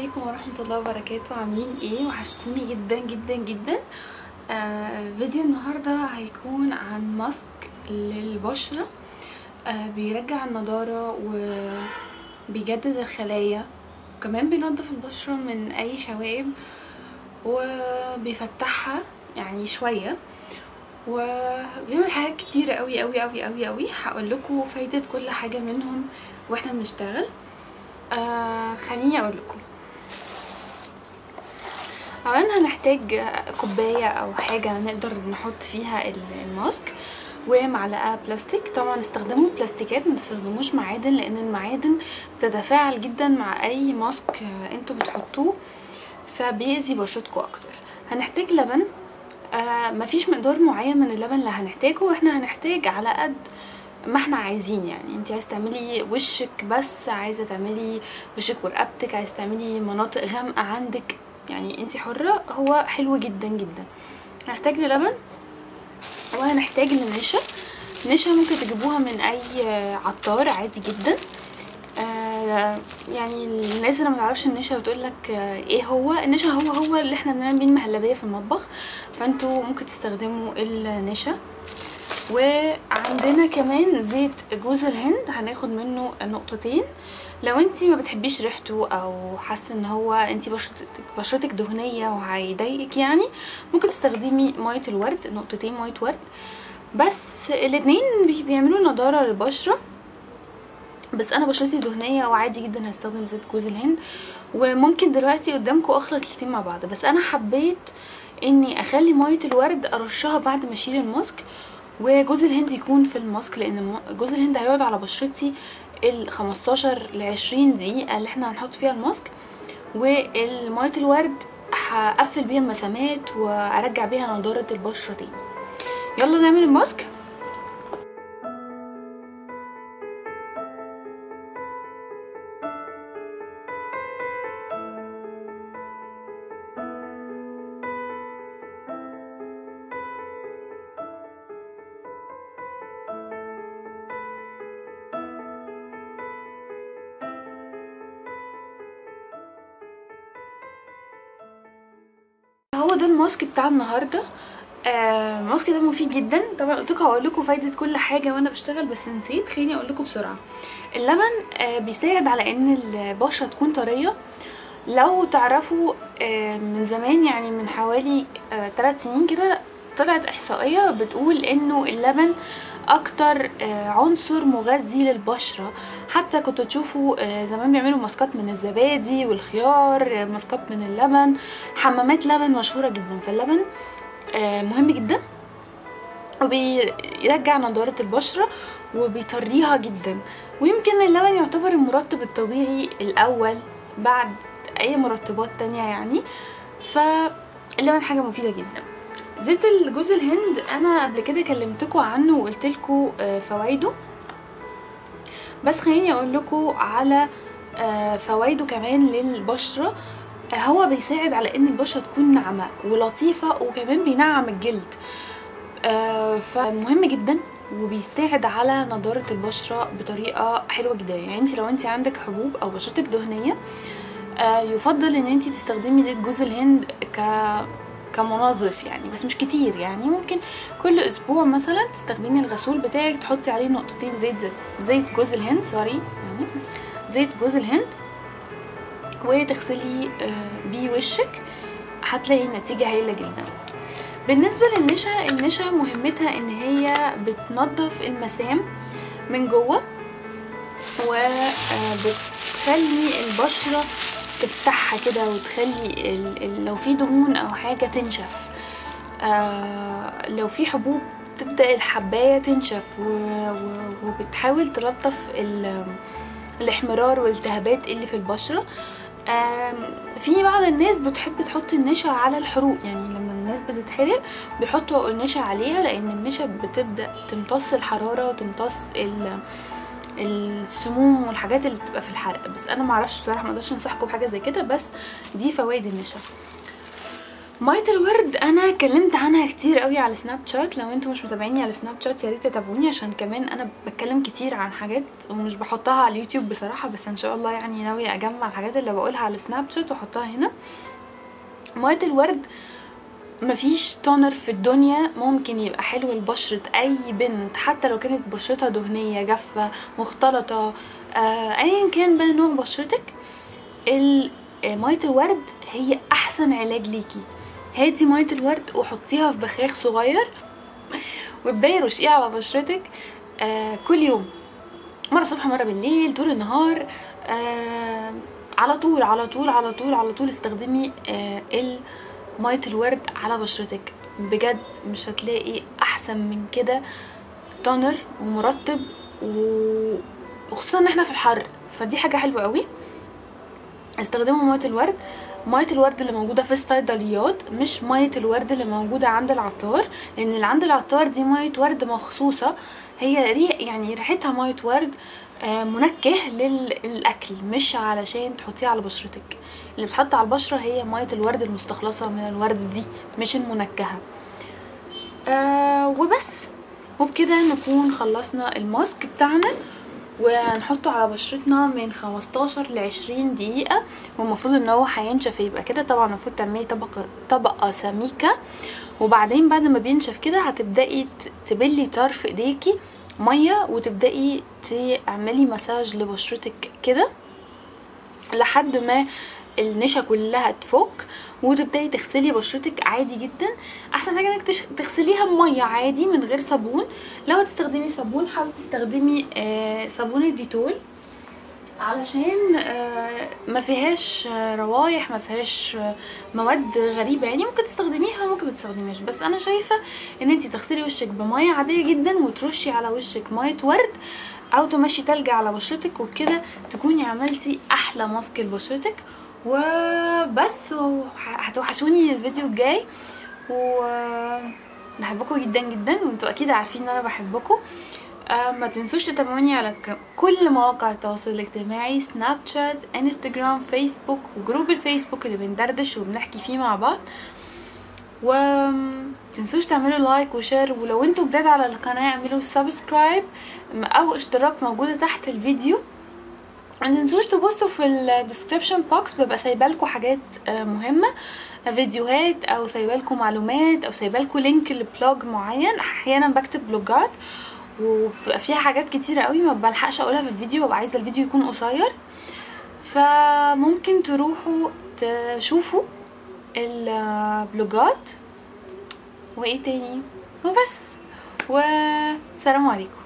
عليكم ورحمة الله وبركاته عاملين ايه وحشتوني جدا جدا جدا آه فيديو النهاردة هيكون عن ماسك للبشرة آه بيرجع النضارة وبيجدد الخلايا وكمان بينظف البشرة من اي شوائب وبيفتحها يعني شوية وبيعمل حاجات كتيرة قوي قوي قوي قوي قوي هقول لكم فايدة كل حاجة منهم واحنا بنشتغل آه خليني اقول لكم اولا هنحتاج كوبايه او حاجه نقدر نحط فيها الماسك ومعلقه بلاستيك طبعا استخدموا بلاستيكات ما تستخدموش معادن لان المعادن بتتفاعل جدا مع اي ماسك انتوا بتحطوه فبيأذي بشرتكم اكتر هنحتاج لبن آه مفيش مقدار معين من اللبن اللي هنحتاجه واحنا هنحتاج على قد ما احنا عايزين يعني انت عايز تعملي وشك بس عايزه تعملي وشك ورقبتك عايز تعملي مناطق غامقه عندك يعني انت حره هو حلو جدا جدا هنحتاج للبن وهنحتاج لنشا نشا ممكن تجيبوها من اي عطار عادي جدا آه يعني الناس اللي ما تعرفش النشا بتقول لك آه ايه هو النشا هو هو اللي احنا بنعمل بيه المهلبيه في المطبخ فانتوا ممكن تستخدموا النشا وعندنا كمان زيت جوز الهند هناخد منه نقطتين لو انتي ما بتحبيش ريحته او حاسه ان هو انتي بشرتك بشرتك دهنيه وهيضايقك يعني ممكن تستخدمي ميه الورد نقطتين ميه ورد بس الاتنين بيعملوا نضاره للبشره بس انا بشرتي دهنيه وعادي جدا هستخدم زيت جوز الهند وممكن دلوقتي قدامكم اخلط الاتنين مع بعض بس انا حبيت اني اخلي ميه الورد ارشها بعد ما اشيل الماسك وجوز الهند يكون في الماسك لان جوز الهند هيقعد على بشرتي ال 15 ل 20 دقيقه اللي احنا هنحط فيها الماسك والميه الورد هقفل بيها المسامات وارجع بيها نضاره البشره تاني يلا نعمل الماسك هو ده الماسك بتاع النهارده آه الماسك ده مفيد جدا طبعا قلت لكم هقول لكم فايده كل حاجه وانا بشتغل بس نسيت خليني اقول لكم بسرعه اللبن آه بيساعد على ان البشره تكون طريه لو تعرفوا آه من زمان يعني من حوالي 3 آه سنين كده طلعت احصائيه بتقول انه اللبن اكتر آه عنصر مغذي للبشره حتى كنتوا تشوفوا آه زمان بيعملوا ماسكات من الزبادي والخيار ماسكات من اللبن حمامات لبن مشهوره جدا فاللبن آه مهم جدا وبيرجع نضاره البشره وبيطريها جدا ويمكن اللبن يعتبر المرطب الطبيعي الاول بعد اي مرطبات تانية يعني فاللبن حاجه مفيده جدا زيت الجوز الهند انا قبل كده كلمتكم عنه وقلت لكم فوائده بس خليني اقول لكم على فوائده كمان للبشره هو بيساعد على ان البشره تكون ناعمه ولطيفه وكمان بينعم الجلد فمهم جدا وبيساعد على نضاره البشره بطريقه حلوه جدا يعني انت لو انت عندك حبوب او بشرتك دهنيه يفضل ان انت تستخدمي زيت جوز الهند ك كمنظف يعني بس مش كتير يعني ممكن كل اسبوع مثلا تستخدمي الغسول بتاعك تحطي عليه نقطتين زيت زيت, زيت جوز الهند سوري يعني زيت جوز الهند وتغسلي بيه وشك هتلاقي النتيجه هايله جدا بالنسبه للنشا النشا مهمتها ان هي بتنظف المسام من جوه وبتخلي البشره تفتحها كده وتخلي ال ال لو في دهون او حاجه تنشف آه لو في حبوب تبدا الحبايه تنشف وبتحاول تلطف الاحمرار والالتهابات اللي في البشره آه في بعض الناس بتحب تحط النشا على الحروق يعني لما الناس بتتحرق بيحطوا النشا عليها لان النشا بتبدا تمتص الحراره وتمتص السموم والحاجات اللي بتبقى في الحرق بس انا معرفش بصراحه ما اقدرش انصحكم بحاجه زي كده بس دي فوائد النشا مية الورد انا اتكلمت عنها كتير قوي على سناب شات لو انتوا مش متابعيني على سناب شات يا ريت تتابعوني عشان كمان انا بتكلم كتير عن حاجات ومش بحطها على اليوتيوب بصراحه بس ان شاء الله يعني ناويه اجمع الحاجات اللي بقولها على سناب شات واحطها هنا مية الورد مفيش تونر في الدنيا ممكن يبقى حلو لبشرة أي بنت حتى لو كانت بشرتها دهنية جافة مختلطة آه، أيا كان بقى نوع بشرتك ال- آه، مية الورد هي أحسن علاج ليكي هاتي مية الورد وحطيها في بخاخ صغير وابدأي رشقيه على بشرتك آه كل يوم مرة الصبح مرة بالليل طول النهار آه على طول على طول على طول على طول استخدمي آه ال- مية الورد على بشرتك بجد مش هتلاقي احسن من كده تونر ومرطب و... وخصوصا ان احنا في الحر فدي حاجة حلوة قوي استخدموا مية الورد مية الورد اللي موجودة في الصيدليات مش مية الورد اللي موجودة عند العطار لان اللي عند العطار دي مية ورد مخصوصة هي ريح يعني ريحتها مية ورد آه، منكه لل- للاكل مش علشان تحطيه على بشرتك اللي بتحط على البشرة هي مية الورد المستخلصة من الورد دي مش المنكهة آه وبس وبكده نكون خلصنا الماسك بتاعنا ونحطه على بشرتنا من 15 ل 20 دقيقة والمفروض ان هو هينشف يبقى كده طبعا المفروض تعملي طبقة طبقة سميكة وبعدين بعد ما بينشف كده هتبدأي ت- تبلي طرف ايديكي مية وتبدأي تعملي مساج لبشرتك كده لحد ما النشا كلها تفك وتبداي تغسلي بشرتك عادي جدا احسن حاجه انك تش- تغسليها بميه عادي من غير صابون لو هتستخدمي صابون حاولي تستخدمي آه صابون الديتول علشان آه ما فيهاش آه، روايح ما فيهاش آه، مواد غريبه يعني ممكن تستخدميها وممكن ما تستخدميهاش بس انا شايفه ان انت تغسلي وشك بميه عاديه جدا وترشي على وشك ميه ورد او تمشي تلج على بشرتك وبكده تكوني عملتي احلى ماسك لبشرتك وبس وح- هتوحشوني الفيديو الجاي و بحبكم جدا جدا وانتوا اكيد عارفين ان انا بحبكم آه، ما تنسوش تتابعوني على ك- كل مواقع التواصل الاجتماعي سناب شات انستجرام فيسبوك وجروب الفيسبوك اللي بندردش وبنحكي فيه مع بعض و تنسوش تعملوا لايك وشير ولو انتوا جداد على القناة اعملوا سبسكرايب او اشتراك موجودة تحت الفيديو ما تنسوش تبصوا في الديسكريبشن بوكس ببقى سايبالكوا حاجات آه، مهمة فيديوهات او سايبالكوا معلومات او سايبالكوا لينك لبلوج معين احيانا بكتب بلوجات وبتبقى فيها حاجات كتيرة قوي ما بلحقش اقولها في الفيديو ببقى عايزة الفيديو يكون قصير فممكن تروحوا تشوفوا البلوجات وايه تاني وبس والسلام عليكم